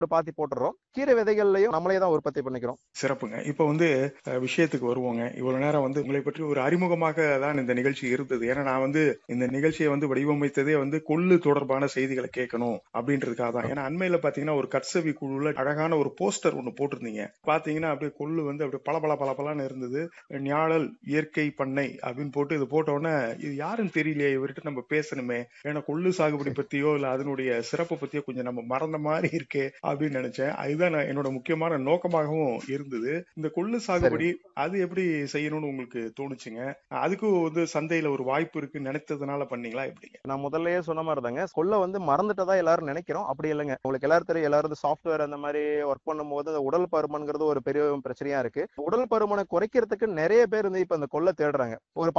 பாத்தி போட்டுறோம் கீரை விதைகள்லயும் நம்மளே தான் உற்பத்தி பண்ணிக்கிறோம் சிறப்புங்க இப்ப வந்து அஹ், விஷயத்துக்கு வருவோங்க இவ்வளவு நேரம் வந்து உங்களை பற்றி ஒரு அறிமுகமாக தான் இந்த நிகழ்ச்சி இருந்தது ஏன்னா நான் வந்து இந்த நிகழ்ச்சியை வந்து வடிவமைத்ததே வந்து கொள்ளு தொடர்பான செய்திகளை கேட்கணும் அப்படின்றதுக்காக தான் ஏன்னா அண்மையில பாத்தீங்கன்னா ஒரு கட்சவி குழுல அழகான ஒரு போஸ்டர் ஒண்ணு போட்டிருந்தீங்க பாத்தீங்கன்னா அப்படியே கொள்ளு வந்து அப்படியே பளபள பளபளன்னு இருந்தது ஞாழல் இயற்கை பண்ணை அப்படின்னு போட்டு இது போட்ட உடனே இது யாருன்னு தெரியலையே இவர்கிட்ட நம்ம பேசணுமே ஏன்னா கொள்ளு சாகுபடி பத்தியோ இல்ல அதனுடைய சிறப்பு பத்தியோ கொஞ்சம் நம்ம மறந்த மாதிரி இருக்கே அப்படின்னு நினைச்சேன் அதுதான் நான் என்னோட முக்கியமான நோக்கமாகவும் இருந்தது இந்த கொள்ளு சாகுபடி அது எப்படி செய்யணும்னு உங்களுக்கு தோணுச்சுங்க அதுக்கும் வந்து சந்தையில ஒரு வாய்ப்பு இருக்குன்னு நினைத்ததுனால பண்ணீங்களா எப்படிங்க நான் முதல்லயே சொன்ன மாதிரி தாங்க கொள்ள வந்து மறந்துட்டதா எல்லாரும் நினைக்கிறோம் அப்படி இல்லைங்க உங்களுக்கு எல்லாரும் தெரியும் எல்லாரும் சாஃப்ட்வேர் அந்த மாதிரி ஒர்க் பண்ணும்போது அந்த உடல் பருமன்கிறது ஒரு பெரிய பிரச்சனையா இருக்கு உடல் பருமனை குறைக்கிறதுக்கு நிறைய பேர் வந்து இப்ப அந்த கொள்ள தேடுறாங்க ஒரு